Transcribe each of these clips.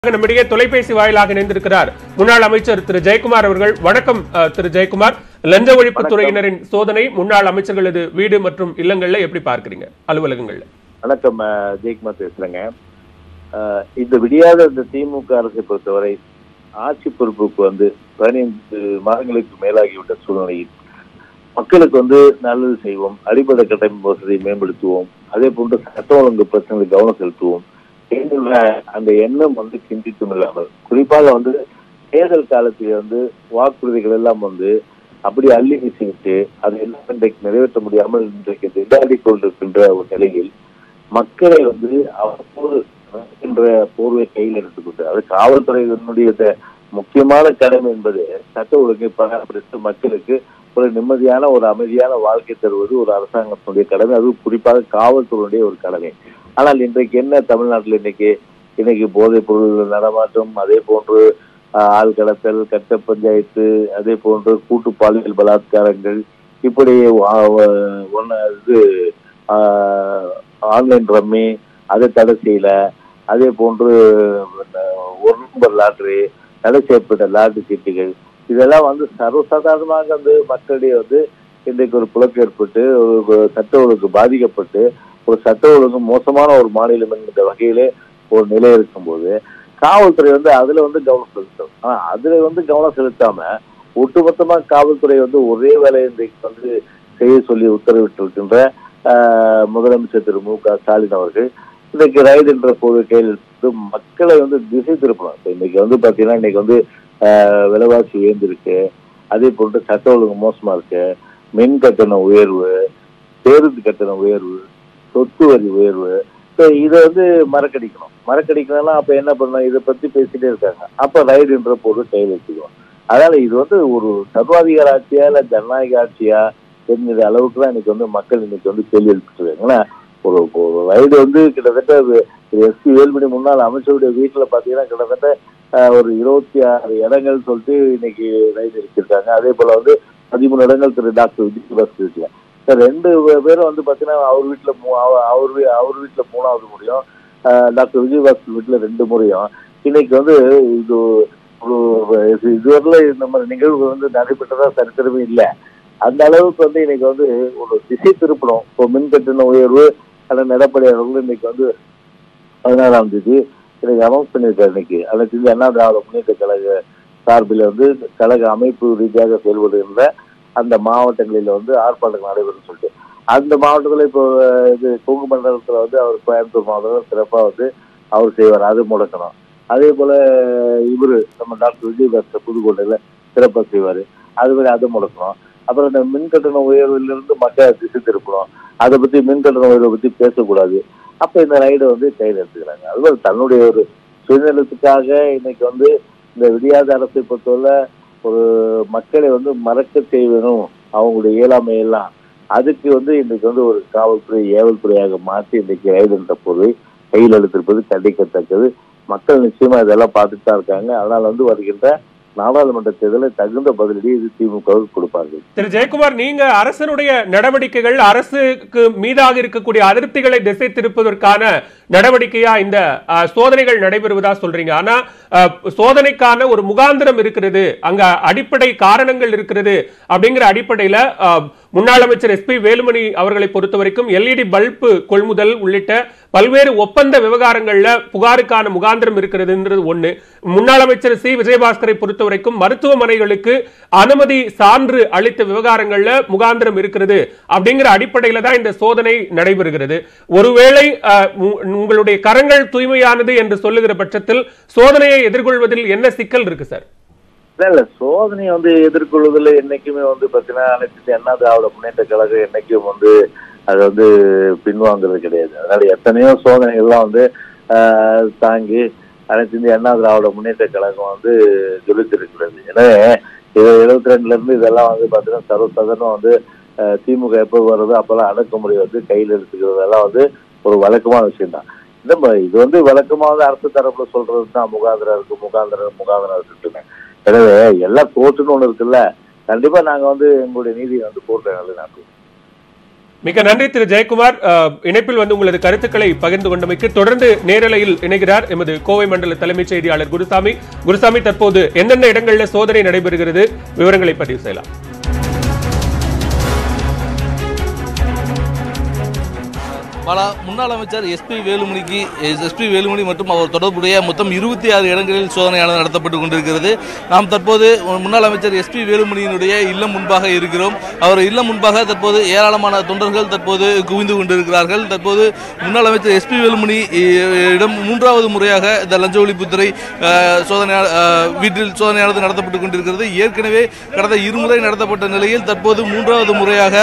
நம்மிடையே தொலைபேசி வாயிலாக இணைந்திருக்கிறார் முன்னாள் அமைச்சர் திரு ஜெயக்குமார் அவர்கள் வணக்கம் அஹ், திரு ஜெயக்குமார் லஞ்ச ஒழிப்பு துறையினரின் சோதனை முன்னாள் அமைச்சர்களது வீடு மற்றும் இல்லங்கள்ல எப்படி பார்க்கறீங்க அலுவலகங்கள்ல வணக்கம் அஹ், ஜெயக்குமார் பேசுறேங்க அஹ், இந்த விடியாத இந்த திமுக அரசை பொறுத்தவரை ஆட்சி பொறுப்புக்கு வந்து பதினைந்து மாதங்களுக்கு மேலாகிவிட்ட சூழ்நிலையில் மக்களுக்கு வந்து நல்லது செய்வோம் அடிப்படை கட்டமைப்பு வசதியை மேம்படுத்துவோம் அதே போன்று சட்ட ஒழுங்கு பிரச்சனைகளை கவனம் செலுத்துவோம் என்கிற அந்த எண்ணம் வந்து சிந்தித்தும் இல்லாமல் குறிப்பாக வந்து தேர்தல் காலத்தில் வந்து வாக்குறுதிகள் எல்லாம் வந்து அப்படி அள்ளி வீசிவிட்டு அதை எல்லாம் இன்றைக்கு நிறைவேற்ற முடியாமல் இன்றைக்கு திண்டாடி கொண்டிருக்கின்ற ஒரு நிலையில் மக்களை வந்து அவ்வப்போது என்ற போர்வை கையில் எடுத்துக்கொண்டு அது காவல்துறையினுடைய த- முக்கியமான கடமை என்பது சட்ட ஒழுங்கை பராமரித்து மக்களுக்கு ஒரு நிம்மதியான ஒரு அமைதியான வாழ்க்கை தருவது ஒரு அரசாங்கத்தினுடைய கடமை அது குறிப்பாக காவல்துறையினுடைய ஒரு கடமை ஆனால் இன்றைக்கு என்ன தமிழ்நாட்டில் இன்னைக்கு இன்னைக்கு போதைப் பொருள் நடமாட்டம் அதே போன்று ஆஹ், ஆள் கடத்தல் கட்ட பஞ்சாயத்து அதே போன்று கூட்டு பாலியல் பலாத்காரங்கள் இப்படி வா- வ- ஒண்ணு இது ஆன்லைன் ரம்மி அதை தடை செய்யல அதே போன்று அஹ், ஒரு நம்பர் லாட்டரி தடை செய்யப்பட்ட லாட்டரி சீட்டுகள் இதெல்லாம் வந்து சர்வசாதாரணமாக வந்து மக்களிடையே வந்து இன்றைக்கு ஒரு புலக்கு ஏற்பட்டு ஒரு சட்ட ஒழுங்கு பாதிக்கப்பட்டு ஒரு சட்ட ஒழுங்கு மோசமான ஒரு மாநிலம் என்கிற வகையிலே ஒரு நிலை இருக்கும்போது காவல்துறை வந்து அதுல வந்து கவனம் செலுத்தும் ஆனா அதுல வந்து கவனம் செலுத்தாம ஒட்டுமொத்தமா காவல்துறை வந்து ஒரே வேலையை இன்றைக்கு வந்து செய்ய சொல்லி உத்தரவிட்டு இருக்கின்ற ஆஹ், முதலமைச்சர் திரு மு க ஸ்டாலின் அவர்கள் இன்னைக்கு ரைடு என்ற போது கையில் எடுத்து மக்களை வந்து திசை திருப்பணும் இப்ப இன்னைக்கு வந்து பாத்தீங்கன்னா இன்னைக்கு வந்து ஆஹ், விலைவாசி உயர்ந்திருக்கு அதே போன்று சட்ட ஒழுங்கு மோசமா இருக்கு மின் கட்டண உயர்வு பேருந்து கட்டண உயர்வு சொத்து வரி உயர்வு ஸோ இதை வந்து மறக்கடிக்கணும் மறக்கடிக்கணும்னா அப்ப என்ன பண்ணணும் இதை பத்தி பேசிட்டே இருக்காங்க அப்ப ரைடுன்ற போது கையில் வச்சுக்குவோம் அதனால இது வந்து ஒரு சர்வாதிகார ஆட்சியா இல்ல ஜனநாயக ஆட்சியா என்கிற அளவுக்கு தான் இன்னைக்கு வந்து மக்கள் இன்னைக்கு வந்து கேள்வி எழுப்பிட்டு இருக்காங்க ஒரு ஒரு ரைடு வந்து கிட்டத்தட்ட எஸ்பி வேல்மணி முன்னாள் அமைச்சருடைய வீட்டுல பாத்தீங்கன்னா கிட்டத்தட்ட ஆஹ், ஒரு இருபத்தி ஆறு இடங்கள் சொல்லிட்டு இன்னைக்கு ரைடு எடுத்திருக்காங்க அதே போல வந்து பதிமூணு இடங்கள் திரு டாக்டர் விஜய் பஸ் வீட்டுல இப்ப ரெண்டு பே- பேரும் வந்து பாத்தீங்கன்னா அவர் வீட்டுல மூ- அவ- அவர் வீ- அவர் வீட்டுல மூணாவது முறையும் ஆஹ், டாக்டர் விஜய் பாஸ்கர் வீட்டுல ரெண்டு முறையும் இன்னைக்கு வந்து இது ஒரு இது- இதுவரையில இந்த மாதிரி நிகழ்வு வந்து நடைபெற்றதா சரித்திரமே இல்லை அந்த அளவுக்கு வந்து இன்னைக்கு வந்து ஒரு திசை திருப்பணும் இப்போ மின் கட்டண உயர்வு அல்லது எடப்பாடி அவர்கள் இன்னைக்கு வந்து பதினாறாம் தேதி இன்னைக்கு அனௌன்ஸ் பண்ணியிருக்காரு இன்னைக்கு அனைத்து இந்திய அண்ணா திராவிட முன்னேற்ற கழக சார்பில் வந்து கழக அமைப்பு ரீதியாக செயல்படுகின்ற அந்த மாவட்டங்களில் வந்து ஆர்ப்பாட்டங்கள் நடைபெறும் சொல்லிட்டு அந்த மாவட்டத்தில் இப்போ அஹ், இது கொங்கு மண்டலத்தில் வந்து அவர் கோயம்புத்தூர் மாவட்டத்தில் சிறப்பாக வந்து அவர் செய்வார் அது முடக்கணும் அதே போல இவரு நம்ம டாக்டர் விஜயபாஸ்கர் புதுக்கோட்டையில சிறப்பாக செய்வார் அது மாதிரி அதை முடக்கணும் அப்புறம் இந்த மின் கட்டண உயர்விலிருந்து மக்கள் திசை திருப்பணும் அதை பத்தி மின் கட்டண உயர்வை பத்தி பேசக்கூடாது அப்ப இந்த ரைடை வந்து கையில் எடுத்துக்கிறாங்க அதுபோல தன்னுடைய ஒரு சுயநலத்துக்காக இன்னைக்கு வந்து இந்த விடியாத அரசை பொறுத்தவரை ஒரு மக்களை வந்து மறக்க செய்யணும் அவங்களுடைய இயலாமையெல்லாம் அதுக்கு வந்து இன்னைக்கு வந்து ஒரு காவல்துறை ஏவல் துறையாக மாற்றி இன்னைக்கு ரைடு என்ற பொருளை கையில் எடுத்திருப்பது கண்டிக்கத்தக்கது மக்கள் நிச்சயமா இதெல்லாம் பார்த்துட்டு தான் இருக்காங்க அதனால வந்து வருகின்ற நாடாளுமன்ற தேர்தலில் தகுந்த பதிலடி இது திமுகவுக்கு கொடுப்பார்கள் திரு ஜெயக்குமார் நீங்க அரசனுடைய நடவடிக்கைகள் அரசுக்கு மீதாக இருக்கக்கூடிய அதிருப்திகளை திசை திருப்பதற்கான நடவடிக்கையா இந்த அஹ், சோதனைகள் நடைபெறுவதா சொல்றீங்க ஆனா அஹ், சோதனைக்கான ஒரு முகாந்திரம் இருக்கிறது அங்க அடிப்படை காரணங்கள் இருக்கிறது அப்படிங்கிற அடிப்படையில அஹ், முன்னாள் அமைச்சர் எஸ்பி வேலுமணி அவர்களை பொறுத்த வரைக்கும் எல்இடி பல்பு கொள்முதல் உள்ளிட்ட பல்வேறு ஒப்பந்த விவகாரங்கள்ல புகாருக்கான முகாந்திரம் இருக்கிறதுன்றது ஒண்ணு முன்னாள் அமைச்சர் சி விஜயபாஸ்கரை பொறுத்த வரைக்கும் மருத்துவமனைகளுக்கு அனுமதி சான்று அளித்த விவகாரங்கள்ல முகாந்திரம் இருக்கிறது அப்படிங்கிற அடிப்படையில தான் இந்த சோதனை நடைபெறுகிறது ஒருவேளை அஹ், உ- உங்களுடைய கரங்கள் தூய்மையானது என்று சொல்லுகிற பட்சத்தில் சோதனையை எதிர்கொள்வதில் என்ன சிக்கல் இருக்கு சார் இல்ல இல்ல சோதனையை வந்து எதிர்கொள்வதில் என்னைக்குமே வந்து பாத்தீங்கன்னா அனைத்து அண்ணா திராவிட முன்னேற்ற கழகம் என்னைக்கும் வந்து அது வந்து பின்வாங்குறது கிடையாது அதனால எத்தனையோ சோதனைகள்லாம் வந்து ஆஹ், தாங்கி அனைத்து இந்திய அண்ணா திராவிட முன்னேற்ற கழகம் வந்து ஜொலித்திருக்கிறது எனவே இது எழுபத்தி ரெண்டுல இருந்து இதெல்லாம் வந்து பாத்தீங்கன்னா சர்வசாதாரணம் வந்து ஆஹ், திமுக எப்போ வருதோ அப்பெல்லாம் அடக்குமுறை வந்து கையில் எடுத்துக்கிறதெல்லாம் வந்து ஒரு வழக்கமான விஷயம் தான் இந்த ம- இது வந்து வழக்கமாக அரசு தரப்புல சொல்றது தான் முகாந்திரம் இருக்கு முகாந்திரம் முகாந்திரம் இருக்குன்னு எனவே எல்லாம் கோர்ட்டுன்னு ஒண்ணு இருக்குல்ல கண்டிப்பா நாங்க வந்து எங்களுடைய நீதியை வந்து கோர்ட்டை நிலைநாட்டுவோம் மிக்க நன்றி திரு ஜெயக்குமார் அஹ், இணைப்பில் வந்து உங்களது கருத்துக்களை பகிர்ந்து கொண்டமைக்கு தொடர்ந்து நேரலையில் இணைகிறார் எமது கோவை மண்டல தலைமைச் செய்தியாளர் குருசாமி குருசாமி தற்போது எந்தெந்த இடங்களில் சோதனை நடைபெறுகிறது விவரங்களை பதிவு செய்யலாம் பல முன்னாள் அமைச்சர் எஸ்பி வேலுமணிக்கு எஸ்பி வேலுமணி மற்றும் அவர் தொடர்புடைய மொத்தம் இருபத்தி ஆறு இடங்களில் சோதனையானது நடத்தப்பட்டு கொண்டிருக்கிறது நாம் தற்போது முன்னாள் அமைச்சர் எஸ்பி வேலுமணியினுடைய இல்லம் முன்பாக இருக்கிறோம் அவர் இல்லம் முன்பாக தற்போது ஏராளமான தொண்டர்கள் தற்போது குவிந்து கொண்டிருக்கிறார்கள் தற்போது முன்னாள் அமைச்சர் எஸ்பி வேலுமணி அஹ், இடம் மூன்றாவது முறையாக இந்த லஞ்ச ஒழிப்புத்துறை அஹ், சோதனை அஹ், வீட்டில் சோதனையானது நடத்தப்பட்டு கொண்டிருக்கிறது ஏற்கனவே கடந்த இருமுறை நடத்தப்பட்ட நிலையில் தற்போது மூன்றாவது முறையாக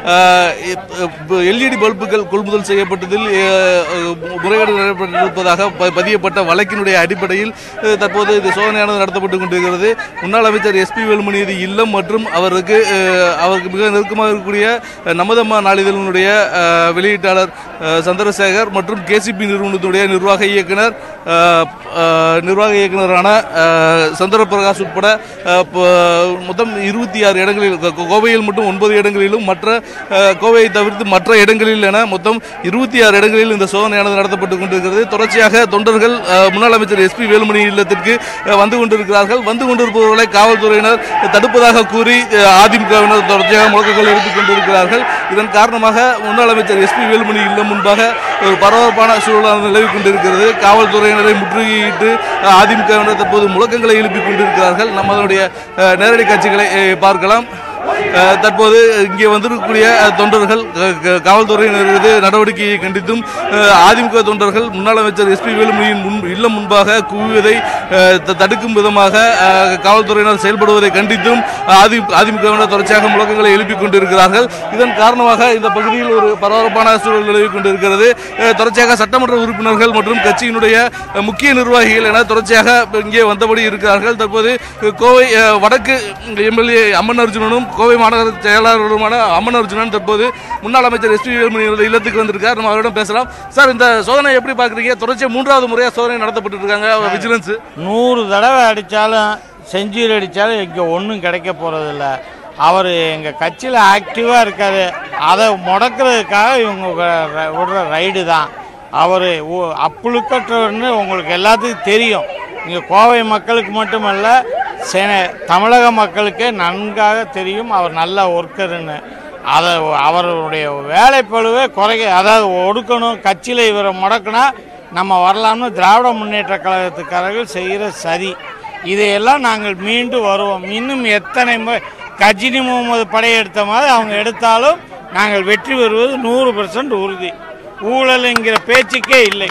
எல்இடி பல்புகள் கொள்முதல் செய்யப்பட்டதில் அஹ், அஹ், முறைகேடு நடைபெற்றிருப்பதாக ப- பதியப்பட்ட வழக்கினுடைய அடிப்படையில் அஹ், தற்போது இது சோதனையானது நடத்தப்பட்டு கொண்டிருக்கிறது முன்னாள் அமைச்சர் எஸ்பி வேலுமணியது இல்லம் மற்றும் அவருக்கு அஹ், அவருக்கு மிக நெருக்கமாக இருக்கக்கூடிய அஹ், நமதம்மா நாளிதழினுடைய அஹ், வெளியீட்டாளர் அஹ், சந்திரசேகர் மற்றும் கேசிபி நிறுவனத்துடைய நிர்வாக இயக்குனர் அஹ், அஹ், நிர்வாக இயக்குனரான அஹ், சந்திரபிரகாஷ் உட்பட அஹ், ப- மொத்தம் இருபத்தி ஆறு இடங்களில் கோ- கோவையில் மட்டும் ஒன்பது இடங்களிலும் மற்ற அஹ், கோவையை தவிர்த்து மற்ற இடங்களில் என மொத்தம் இருபத்தி ஆறு இடங்களில் இந்த சோதனையானது நடத்தப்பட்டு கொண்டிருக்கிறது தொடர்ச்சியாக தொண்டர்கள் அஹ், முன்னாள் அமைச்சர் எஸ்பி வேலுமணி இல்லத்திற்கு அஹ், வந்து கொண்டிருக்கிறார்கள் வந்து கொண்டிருப்பவர்களை காவல்துறையினர் தடுப்பதாக கூறி அஹ், அதிமுகவினர் தொடர்ச்சியாக முழக்கங்கள் எடுத்துக் கொண்டிருக்கிறார்கள் இதன் காரணமாக முன்னாள் அமைச்சர் எஸ்பி வேலுமணி இல்லம் முன்பாக ஒரு பரபரப்பான சூழலாக நிலவி கொண்டிருக்கிறது காவல்துறையினரை முற்றுகையிட்டு அஹ், அதிமுகவினர் தற்போது முழக்கங்களை எழுப்பிக் கொண்டிருக்கிறார்கள் நம்மளுடைய அஹ், நேரடி காட்சிகளை அஹ், பார்க்கலாம் அஹ், தற்போது இங்கே வந்திருக்கக்கூடிய அஹ், தொண்டர்கள் அஹ், க- காவல்துறையினரது நடவடிக்கையை கண்டித்தும் அஹ், அதிமுக தொண்டர்கள் முன்னாள் அமைச்சர் எஸ்பி வேலுமணியின் முன் இல்லம் முன்பாக குவிவதை அஹ், த- தடுக்கும் விதமாக அஹ், காவல்துறையினர் செயல்படுவதை கண்டித்தும் அதி அதிமுகவினர் தொடர்ச்சியாக முழக்கங்களை எழுப்பிக் கொண்டிருக்கிறார்கள் இதன் காரணமாக இந்த பகுதியில் ஒரு பரபரப்பான சூழல் நிலவி கொண்டிருக்கிறது அஹ், தொடர்ச்சியாக சட்டமன்ற உறுப்பினர்கள் மற்றும் கட்சியினுடைய அஹ், முக்கிய நிர்வாகிகள் என தொடர்ச்சியாக இங்கே வந்தபடி இருக்கிறார்கள் தற்போது அஹ், கோவை அஹ், வடக்கு எம்எல்ஏ அம்மன் அர்ஜுனனும் கோவை மாநகர செயலாளருமான அம்மன் அர்ஜுனன் தற்போது முன்னாள் அமைச்சர் எஸ்பி வேலுமணியோட இல்லத்துக்கு வந்திருக்கார் நம்ம அவரிடம் பேசலாம் சார் இந்த சோதனை எப்படி பார்க்குறீங்க தொடர்ச்சியாக மூன்றாவது முறையாக சோதனை நடத்தப்பட்டு இருக்காங்க விஜிலன்ஸ் நூறு தடவை அடித்தாலும் செஞ்சுரி அடித்தாலும் இங்கே ஒன்றும் கிடைக்க போகிறதில்ல அவர் எங்கள் கட்சியில் ஆக்டிவாக இருக்காரு அதை முடக்கிறதுக்காக இவங்க ர- ர- விடுற ரைடு தான் அவர் அப்புழுக்கற்றவர்னு உங்களுக்கு எல்லாத்துக்கும் தெரியும் இங்கே கோவை மக்களுக்கு மட்டுமல்ல சென தமிழக மக்களுக்கே நன்காக தெரியும் அவர் நல்ல ஒர்க்கருன்னு அதை அவருடைய வேலைப்பழுவே குறைக்க அதாவது ஒடுக்கணும் கட்சியில் இவரை முடக்கினா நம்ம வரலாம்னு திராவிட முன்னேற்ற கழகத்துக்காரர்கள் செய்கிற சதி இதையெல்லாம் நாங்கள் மீண்டும் வருவோம் இன்னும் எத்தனை முறை கஜினி முகமது படையெடுத்த மாதிரி அவங்க எடுத்தாலும் நாங்கள் வெற்றி பெறுவது நூறு பெர்சன்ட் உறுதி ஊழலுங்கிற பேச்சுக்கே இல்லை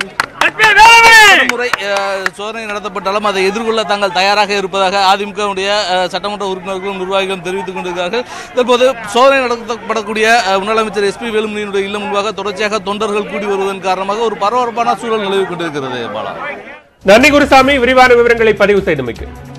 ஒரு முறை அஹ், சோதனை நடத்தப்பட்டாலும் அதை எதிர்கொள்ள தாங்கள் தயாராக இருப்பதாக அதிமுகவுடைய அஹ், சட்டமன்ற உறுப்பினர்களும் நிர்வாகிகளும் தெரிவித்துக் கொண்டிருக்கிறார்கள் தற்போது சோதனை நடத்தப்படக்கூடிய அஹ், முன்னாள் அமைச்சர் எஸ்பி வேலுமணியினுடைய இல்லம் முன்பாக தொடர்ச்சியாக தொண்டர்கள் கூடி வருவதன் காரணமாக ஒரு பரபரப்பான சூழல் நிலவி கொண்டிருக்கிறது பாலா நன்றி குருசாமி விரிவான விவரங்களை பதிவு செய்தமைக்கு